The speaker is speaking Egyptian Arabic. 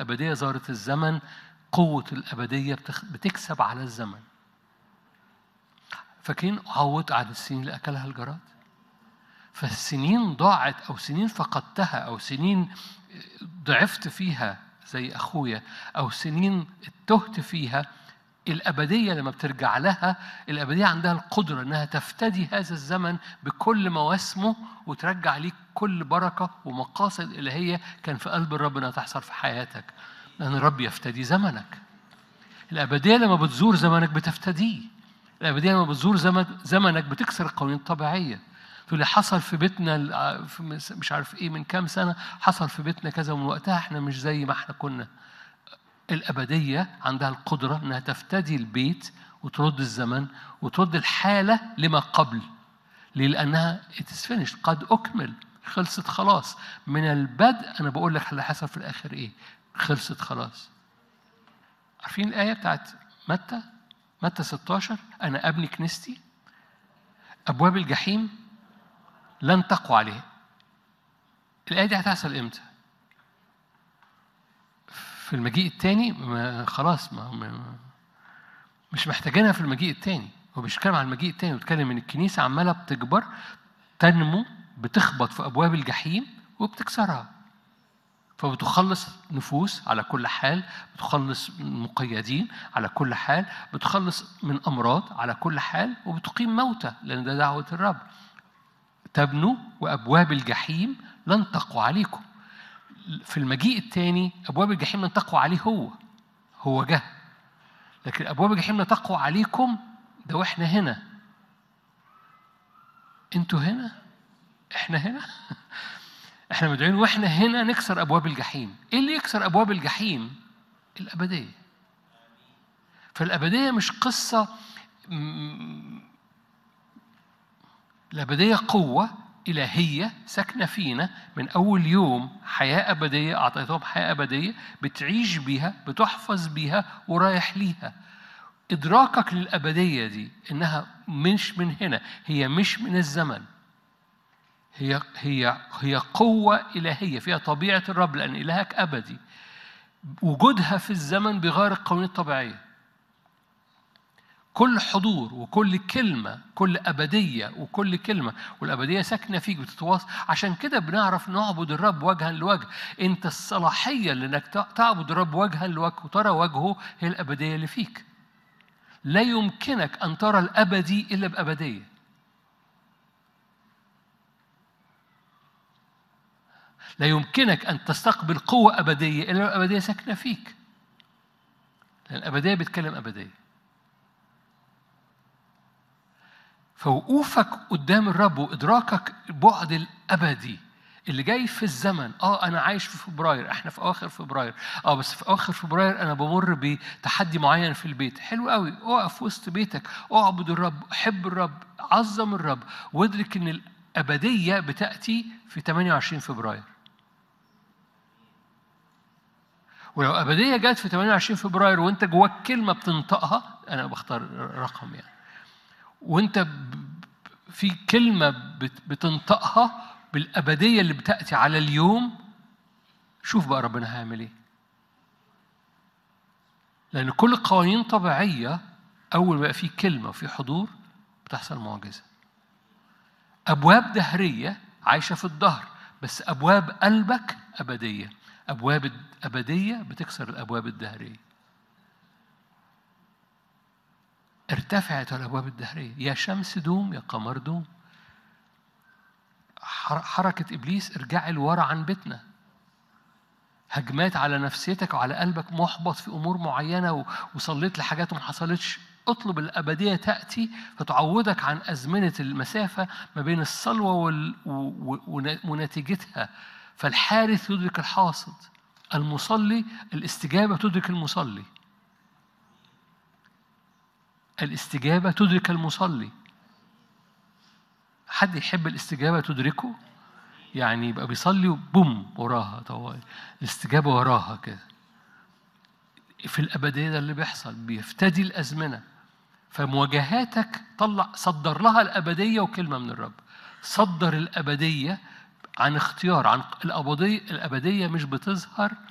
الأبدية ظهرت الزمن قوة الأبدية بتخ- بتكسب على الزمن فاكرين عوض عن السنين اللي أكلها الجراد فالسنين ضاعت أو سنين فقدتها أو سنين ضعفت فيها زي أخويا أو سنين تهت فيها الأبدية لما بترجع لها الأبدية عندها القدرة إنها تفتدي هذا الزمن بكل مواسمه وترجع ليك كل بركة ومقاصد إلهية كان في قلب الرب إنها تحصل في حياتك لأن الرب يفتدي زمنك الأبدية لما بتزور زمنك بتفتديه الأبدية لما بتزور زمن زمنك بتكسر القوانين الطبيعية تقول لي حصل في بيتنا ال- في مس- مش عارف ايه من كام سنة حصل في بيتنا كذا ومن وقتها احنا مش زي ما احنا كنا الأبدية عندها القدرة إنها تفتدي البيت وترد الزمن وترد الحالة لما قبل ليه؟ لأنها it is finished قد أكمل خلصت خلاص من البدء أنا بقول لك اللي حصل في الآخر إيه خلصت خلاص عارفين الآية بتاعت متى متى 16 أنا أبني كنيستي أبواب الجحيم لن تقوى عليها الآية دي هتحصل إمتى؟ في المجيء الثاني ما خلاص ما ما- مش محتاجينها في المجيء الثاني هو مش بيتكلم عن المجيء الثاني بيتكلم ان الكنيسه عماله بتكبر تنمو بتخبط في ابواب الجحيم وبتكسرها فبتخلص نفوس على كل حال بتخلص مقيدين على كل حال بتخلص من امراض على كل حال وبتقيم موتى لان ده دعوه الرب تبنوا وابواب الجحيم لن تقوى عليكم في المجيء الثاني ابواب الجحيم لن تقوى عليه هو هو جه لكن ابواب الجحيم لا تقوى عليكم ده واحنا هنا انتوا هنا احنا هنا احنا مدعوين واحنا هنا نكسر ابواب الجحيم ايه اللي يكسر ابواب الجحيم الابديه فالابديه مش قصه م- الابديه قوه إلهية ساكنة فينا من أول يوم حياة أبدية أعطيتهم حياة أبدية بتعيش بيها بتحفظ بيها ورايح ليها إدراكك للأبدية دي إنها مش من هنا هي مش من الزمن هي هي هي قوة إلهية فيها طبيعة الرب لأن إلهك أبدي وجودها في الزمن بغير القوانين الطبيعية كل حضور وكل كلمة كل أبدية وكل كلمة والأبدية ساكنة فيك بتتواصل عشان كده بنعرف نعبد الرب وجها لوجه أنت الصلاحية لأنك تعبد الرب وجها لوجه وترى وجهه هي الأبدية اللي فيك لا يمكنك أن ترى الأبدي إلا بأبدية لا يمكنك أن تستقبل قوة أبدية إلا الأبدية ساكنة فيك لأن الأبدية بتكلم أبدية فوقوفك قدام الرب وإدراكك البعد الأبدي اللي جاي في الزمن اه انا عايش في فبراير احنا في اواخر فبراير اه بس في اواخر فبراير انا بمر بتحدي معين في البيت حلو قوي اقف وسط بيتك اعبد الرب حب الرب عظم الرب وادرك ان الابديه بتاتي في 28 فبراير ولو أبدية جت في 28 فبراير وأنت جواك كلمة بتنطقها أنا بختار رقم يعني وأنت في كلمة بتنطقها بالأبدية اللي بتأتي على اليوم شوف بقى ربنا هيعمل إيه لأن كل قوانين طبيعية أول ما يبقى في كلمة وفي حضور بتحصل معجزة أبواب دهرية عايشة في الظهر بس أبواب قلبك أبدية أبواب أبدية بتكسر الأبواب الدهرية ارتفعت الأبواب الدهرية يا شمس دوم يا قمر دوم حركة إبليس ارجعي لورا عن بيتنا هجمات على نفسيتك وعلى قلبك محبط في أمور معينة وصليت لحاجات وما حصلتش اطلب الأبدية تأتي فتعودك عن أزمنة المسافة ما بين الصلوة وال... ونتيجتها فالحارث يدرك الحاصد المصلي الاستجابة تدرك المصلي الاستجابة تدرك المصلي حد يحب الاستجابة تدركه يعني يبقى بيصلي وبوم وراها طوال الاستجابة وراها كده في الأبدية ده اللي بيحصل بيفتدي الأزمنة فمواجهاتك طلع صدر لها الأبدية وكلمة من الرب صدر الأبدية عن اختيار عن الأبدية الأبدية مش بتظهر